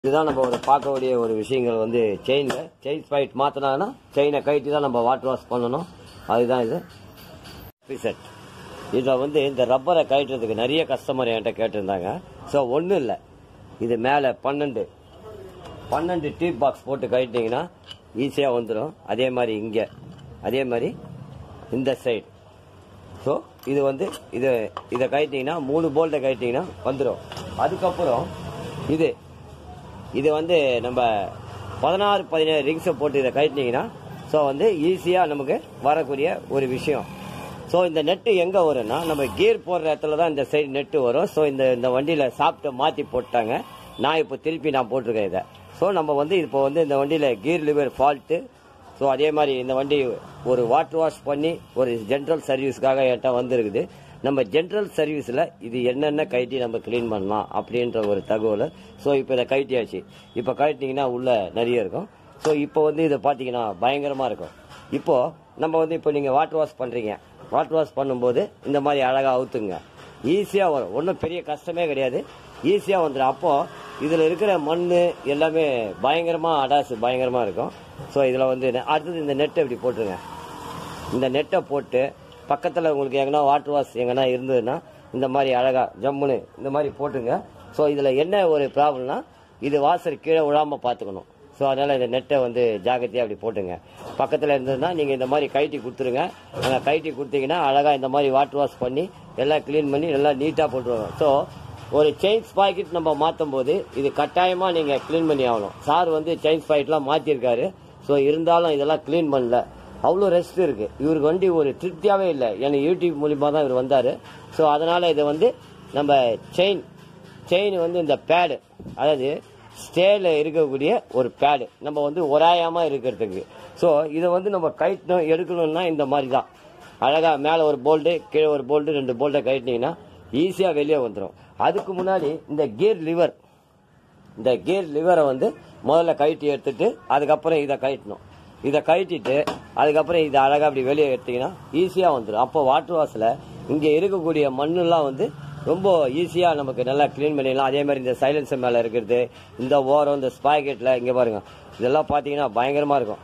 இதுதான் நம்ம ஒரு பார்க்கக்கூடிய ஒரு விஷயங்கள் வந்து செயினில் செயின் ஸ்பைட் மாற்றினாங்கன்னா செயினை கழட்டி தான் நம்ம வாட்டர் வாஷ் பண்ணணும் அதுதான் இது செட் இதில் வந்து இந்த ரப்பரை கழட்டுறதுக்கு நிறைய கஸ்டமர் என்கிட்ட கேட்டிருந்தாங்க ஸோ ஒன்றும் இல்லை இது மேலே பன்னெண்டு பன்னெண்டு டீப் பாக்ஸ் போட்டு கழட்டிங்கன்னா ஈஸியாக வந்துடும் அதே மாதிரி இங்கே அதே மாதிரி இந்த சைடு ஸோ இது வந்து இது இதை கழட்டிங்கன்னா மூணு போல்ட்டை கழட்டிங்கன்னா வந்துடும் அதுக்கப்புறம் இது இது வந்து நம்ம பதினாறு பதினேழு ரிங்ஸை போட்டு இதை கழட்டினீங்கன்னா ஸோ வந்து ஈஸியாக நமக்கு வரக்கூடிய ஒரு விஷயம் ஸோ இந்த நெட்டு எங்கே வரும்னா நம்ம கியர் போடுற இடத்துல தான் இந்த சைடு நெட்டு வரும் ஸோ இந்த இந்த வண்டியில் சாப்பிட்டு மாற்றி போட்டாங்க நான் இப்போ திருப்பி நான் போட்டிருக்கேன் இதை ஸோ நம்ம வந்து இப்போ வந்து இந்த வண்டியில் கியர் லிவர் ஃபால்ட்டு ஸோ அதே மாதிரி இந்த வண்டி ஒரு வாட்டர் வாஷ் பண்ணி ஒரு ஜென்ரல் சர்வீஸ்க்காக என்கிட்ட வந்திருக்குது நம்ம ஜென்ரல் சர்வீஸில் இது என்னென்ன கைட்டி நம்ம க்ளீன் பண்ணலாம் அப்படின்ற ஒரு தகவல் ஸோ இப்போ இதை கைட்டியாச்சு இப்போ கழட்டிங்கன்னா உள்ள நிறைய இருக்கும் ஸோ இப்போ வந்து இதை பார்த்தீங்கன்னா பயங்கரமாக இருக்கும் இப்போது நம்ம வந்து இப்போ நீங்கள் வாட்டர் வாஷ் பண்ணுறீங்க வாட்டர் வாஷ் பண்ணும்போது இந்த மாதிரி அழகாக அவுத்துங்க ஈஸியாக வரும் ஒன்றும் பெரிய கஷ்டமே கிடையாது ஈஸியாக வந்துடும் அப்போது இதில் இருக்கிற மண் எல்லாமே பயங்கரமாக அடாசு பயங்கரமாக இருக்கும் ஸோ இதில் வந்து நெ- அடுத்தது இந்த நெட்டை இப்படி போட்டுருங்க இந்த நெட்டை போட்டு பக்கத்தில் உங்களுக்கு எங்கன்னா வாட்டர் வாஷ் எங்கன்னா இருந்ததுன்னா இந்த மாதிரி அழகாக ஜம்முன்னு இந்த மாதிரி போட்டுங்க ஸோ இதில் என்ன ஒரு ப்ராப்ளம்னா இது வாசல் கீழே விழாமல் பார்த்துக்கணும் ஸோ அதனால் இந்த நெட்டை வந்து ஜாக்கிரதையாக அப்படி போட்டுங்க பக்கத்தில் இருந்ததுன்னா நீங்கள் இந்த மாதிரி கைட்டி கொடுத்துருங்க அந்த கைட்டி கொடுத்தீங்கன்னா அழகாக இந்த மாதிரி வாட்டர் வாஷ் பண்ணி எல்லாம் க்ளீன் பண்ணி எல்லாம் நீட்டாக போட்டுருவாங்க ஸோ ஒரு செயின்ஸ் பாக்கெட் நம்ம மாற்றும் போது இது கட்டாயமாக நீங்கள் க்ளீன் பண்ணி ஆகணும் சார் வந்து செயின்ஸ் பாக்கெட்லாம் மாற்றிருக்காரு ஸோ இருந்தாலும் இதெல்லாம் க்ளீன் பண்ணல அவ்வளோ ரெஸ்ட் இருக்கு இவருக்கு வண்டி ஒரு திருப்தியாகவே இல்லை ஏன்னா யூடியூப் மூலியமா தான் இவர் வந்தார் ஸோ அதனால இதை வந்து நம்ம செயின் செயின் வந்து இந்த பேடு அதாவது ஸ்டேல இருக்கக்கூடிய ஒரு பேடு நம்ம வந்து ஒராயாம இருக்கிறதுக்கு ஸோ இதை வந்து நம்ம கழட்டணும் எடுக்கணும்னா இந்த மாதிரி தான் அழகா மேலே ஒரு போல்ட்டு கீழே ஒரு போல்ட்டு ரெண்டு போல்ட்டை கழட்டினீங்கன்னா ஈஸியாக வெளியே வந்துடும் அதுக்கு முன்னாடி இந்த கியர் லிவர் இந்த கியர் லிவரை வந்து முதல்ல கழட்டி எடுத்துட்டு அதுக்கப்புறம் இதை கழட்டணும் இதை கழட்டிட்டு அதுக்கப்புறம் இதை அழகாக அப்படி வெளியே எடுத்தீங்கன்னா ஈஸியாக வந்துடும் அப்போ வாட்டர் வாஷில் இங்கே இருக்கக்கூடிய மண்ணெல்லாம் வந்து ரொம்ப ஈஸியாக நமக்கு நல்லா க்ளீன் பண்ணிடலாம் அதே மாதிரி இந்த சைலன்சர் மேலே இருக்கிறது இந்த ஓரம் இந்த ஸ்பாக்கெட்டில் இங்கே பாருங்க இதெல்லாம் பார்த்தீங்கன்னா பயங்கரமாக இருக்கும்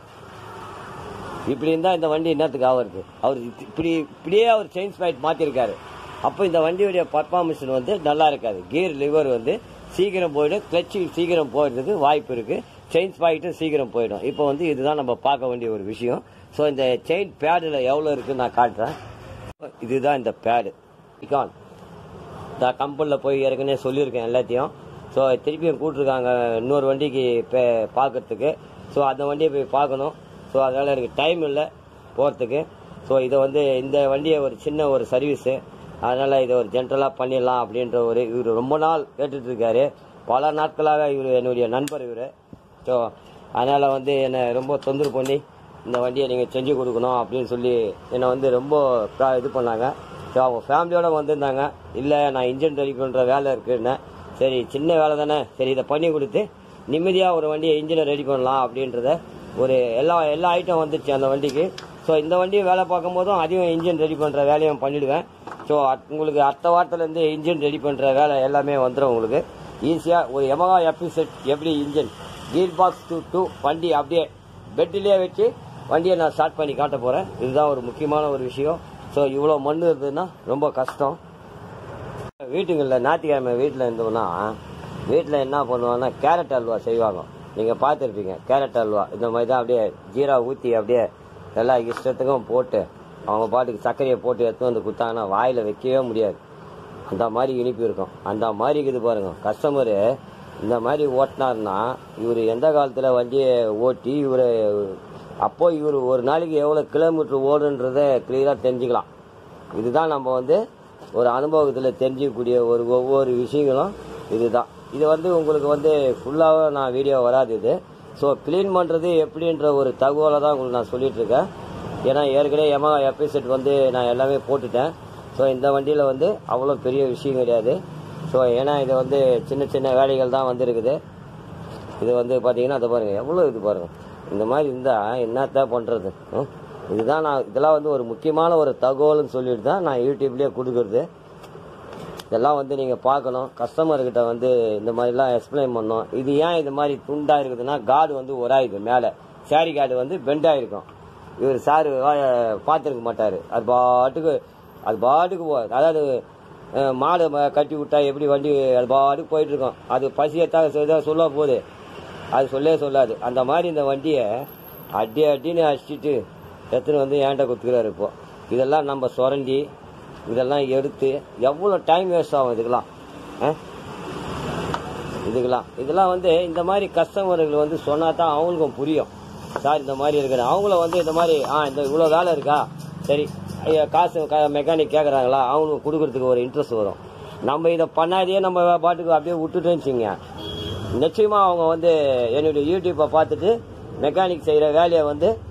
இப்படி இருந்தா இந்த வண்டி என்னத்துக்கு ஆகுறது அவர் இது- இப்படி இப்படியே அவர் செயின் ஸ்பைட் மாத்திருக்காரு அப்போ இந்த வண்டியுடைய பர்ஃபார்மன்ஸ் வந்து நல்லா இருக்காது கியர் லிவர் வந்து சீக்கிரம் போயிடும் கிளச்சு சீக்கிரம் போயிடுறதுக்கு வாய்ப்பு இருக்கு செயின் ஸ்பாய்ட்டும் சீக்கிரம் போயிடும் இப்போ வந்து இதுதான் நம்ம பார்க்க வேண்டிய ஒரு விஷயம் ஸோ இந்த செயின் பேடில் எவ்வளோ இருக்குன்னு நான் காட்டுறேன் இதுதான் இந்த பேடு இக்கான் இந்த கம்பெனியில் போய் ஏற்கனவே சொல்லியிருக்கேன் எல்லாத்தையும் ஸோ திருப்பியும் கூப்பிட்ருக்காங்க இன்னொரு வண்டிக்கு இப்போ பார்க்கறதுக்கு ஸோ அந்த வண்டியை போய் பார்க்கணும் ஸோ அதனால் எனக்கு டைம் இல்லை போகிறதுக்கு ஸோ இதை வந்து இந்த வண்டியை ஒரு சின்ன ஒரு சர்வீஸு அதனால் இதை ஒரு ஜென்ரலாக பண்ணிடலாம் அப்படின்ற ஒரு இவர் ரொம்ப நாள் கேட்டுட்டு இருக்காரு பல நாட்களாக இவர் என்னுடைய நண்பர் இவர் ஸோ அதனால் வந்து என்னை ரொம்ப தொந்தரவு பண்ணி இந்த வண்டியை நீங்கள் செஞ்சு கொடுக்கணும் அப்படின்னு சொல்லி என்னை வந்து ரொம்ப ப்ரா- இது பண்ணாங்க ஸோ அவங்க ஃபேமிலியோட வந்திருந்தாங்க இல்லை நான் இன்ஜின் ரெடி பண்ணுற வேலை இருக்குன்னு சரி சின்ன வேலை தானே சரி இதை பண்ணி கொடுத்து நிம்மதியாக ஒரு வண்டியை இன்ஜினை ரெடி பண்ணலாம் அப்படின்றத ஒரு எல்லா எல்லா ஐட்டம் வந்துச்சு அந்த வண்டிக்கு ஸோ இந்த வண்டியை வேலை பார்க்கும் போதும் அதையும் இன்ஜின் ரெடி பண்ணுற வேலையும் பண்ணிடுவேன் ஸோ உங்களுக்கு அடுத்த வாரத்துலேருந்து இன்ஜின் ரெடி பண்ணுற வேலை எல்லாமே வந்துடும் உங்களுக்கு ஈஸியாக ஒரு எமகா எஃபி செட் எப்படி இன்ஜின் கீர் பாக்ஸ் டூ டூ வண்டி அப்படியே பெட்டிலே வச்சு வண்டியை நான் ஸ்டார்ட் பண்ணி காட்ட போகிறேன் இதுதான் ஒரு முக்கியமான ஒரு விஷயம் ஸோ இவ்வளோ மண் இருந்ததுன்னா ரொம்ப கஷ்டம் வீட்டுங்களில் ஞாயிற்றுக்கிழமை வீட்டில் இருந்தோம்னா வீட்டில் என்ன பண்ணுவாங்கன்னா கேரட் அல்வா செய்வாங்க நீங்கள் பார்த்துருப்பீங்க கேரட் அல்வா இந்த மாதிரி தான் அப்படியே ஜீரா ஊற்றி அப்படியே எல்லா இஷ்டத்துக்கும் போட்டு அவங்க பாட்டுக்கு சர்க்கரையை போட்டு எடுத்து வந்து கொடுத்தாங்கன்னா வாயில் வைக்கவே முடியாது அந்த மாதிரி இனிப்பு இருக்கும் அந்த மாதிரி இருக்குது பாருங்க கஸ்டமரு இந்த மாதிரி ஓட்டினார்னா இவர் எந்த காலத்தில் வண்டியை ஓட்டி இவர் அப்போ இவர் ஒரு நாளைக்கு எவ்வளோ கிலோமீட்டர் ஓடுன்றதை கிளியராக தெரிஞ்சுக்கலாம் இதுதான் நம்ம வந்து ஒரு அனுபவத்தில் தெரிஞ்சிக்கக்கூடிய ஒரு ஒவ்வொரு விஷயங்களும் இதுதான் இது வந்து உங்களுக்கு வந்து ஃபுல்லாக நான் வீடியோ வராது இது ஸோ க்ளீன் பண்ணுறது எப்படின்ற ஒரு தகவலை தான் உங்களுக்கு நான் சொல்லிட்டு இருக்கேன் ஏன்னா ஏற்கனவே எமகா எபிசெட் வந்து நான் எல்லாமே போட்டுட்டேன் ஸோ இந்த வண்டியில் வந்து அவ்வளோ பெரிய விஷயம் கிடையாது ஸோ ஏன்னா இது வந்து சின்ன சின்ன வேலைகள் தான் வந்திருக்குது இது வந்து பார்த்தீங்கன்னா அதை பாருங்கள் எவ்வளோ இது பாருங்கள் இந்த மாதிரி இருந்தால் என்னத்தான் பண்ணுறது இதுதான் நான் இதெல்லாம் வந்து ஒரு முக்கியமான ஒரு தகவல்னு சொல்லிட்டு தான் நான் யூடியூப்லேயே கொடுக்குறது இதெல்லாம் வந்து நீங்கள் பார்க்கணும் கஸ்டமர்கிட்ட வந்து இந்த மாதிரிலாம் எக்ஸ்பிளைன் பண்ணணும் இது ஏன் இது மாதிரி துண்டாக இருக்குதுன்னா கார்டு வந்து ஒராயுது மேலே சாரி கார்டு வந்து பெண்டாக இருக்கும் இவர் சார் பார்த்துருக்க மாட்டார் அது பாட்டுக்கு அது பாட்டுக்கு போ அதாவது அஹ், மாடு ம- கட்டி விட்டா எப்படி வண்டி அது பாட்டுக்கு போயிட்டு இருக்கும் அது பசியத்தாக சொல்ல போகுது அது சொல்லவே சொல்லாது அந்த மாதிரி இந்த வண்டியை அடி அடின்னு அடிச்சிட்டு எடுத்துன்னு வந்து ஏன்ட்ட கொடுத்துக்கிறாரு இப்போ இதெல்லாம் நம்ம சுரண்டி இதெல்லாம் எடுத்து எவ்வளோ டைம் வேஸ்ட் ஆகும் இதுக்கெல்லாம் ஆ? இதுக்கெல்லாம் இதெல்லாம் வந்து இந்த மாதிரி கஸ்டமர்கள் வந்து சொன்னா தான் அவங்களுக்கும் புரியும் சார் இந்த மாதிரி இருக்குது அவங்கள வந்து இந்த மாதிரி ஆ இந்த இவ்வளோ வேலை இருக்கா சரி ஐயா, காசு மெக்கானிக் கேட்குறாங்களா அவங்களுக்கு கொடுக்கறதுக்கு ஒரு இன்ட்ரெஸ்ட் வரும் நம்ம இதை பண்ணாதே நம்ம பாட்டுக்கு அப்படியே விட்டுட்டோன்னு வச்சுங்க நிச்சயமா அவங்க வந்து என்னுடைய யூடியூப்பை பார்த்துட்டு மெக்கானிக் செய்கிற வேலையை வந்து